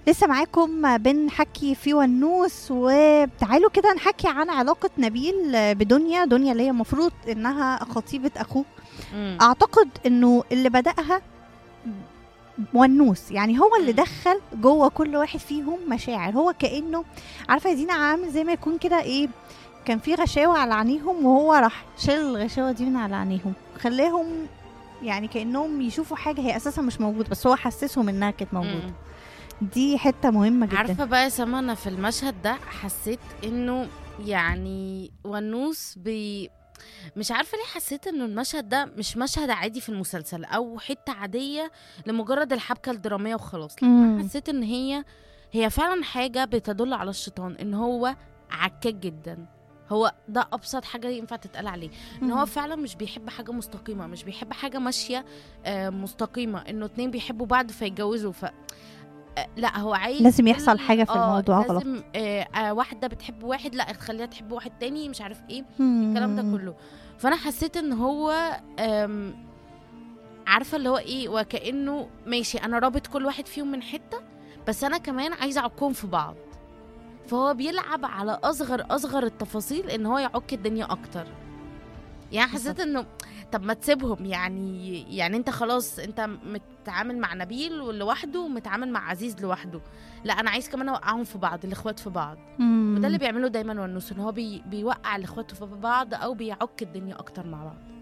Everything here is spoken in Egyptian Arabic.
لسه معاكم بنحكي في ونوس وتعالوا كده نحكي عن علاقة نبيل بدنيا دنيا اللي هي المفروض انها خطيبة اخوه مم. اعتقد انه اللي بدأها ونوس يعني هو اللي مم. دخل جوه كل واحد فيهم مشاعر هو كانه عارفه يا دينا عامل زي ما يكون كده ايه كان في غشاوه على عينيهم وهو راح شال الغشاوه دي من على عينيهم خلاهم يعني كانهم يشوفوا حاجه هي اساسا مش موجوده بس هو حسسهم انها كانت موجوده مم. دي حته مهمه جدا عارفه بقى يا سما انا في المشهد ده حسيت انه يعني ونوس بي مش عارفه ليه حسيت انه المشهد ده مش مشهد عادي في المسلسل او حته عاديه لمجرد الحبكه الدراميه وخلاص لا، مم. حسيت ان هي هي فعلا حاجه بتدل على الشيطان ان هو عكاك جدا هو ده ابسط حاجه ينفع تتقال عليه ان هو مم. فعلا مش بيحب حاجه مستقيمه مش بيحب حاجه ماشيه آه، مستقيمه انه اتنين بيحبوا بعض فيتجوزوا ف آه، لا هو عايز لازم يحصل كل- حاجة في آه، الموضوع غلط. لازم آه آه واحده بتحب واحد لا تخليها تحب واحد تاني مش عارف ايه مم. الكلام ده كله فانا حسيت ان هو آم، عارفه اللي هو ايه وكانه ماشي انا رابط كل واحد فيهم من حته بس انا كمان عايزه اعكهم في بعض فهو بيلعب على اصغر اصغر التفاصيل ان هو يعك الدنيا اكتر يعني حسيت انه طب ما تسيبهم يعني يعني انت خلاص انت متعامل مع نبيل لوحده ومتعامل مع عزيز لوحده لا انا عايز كمان اوقعهم في بعض الاخوات في بعض مم. وده اللي بيعمله دايما ونوس ان هو بي بيوقع الاخوات في بعض او بيعك الدنيا اكتر مع بعض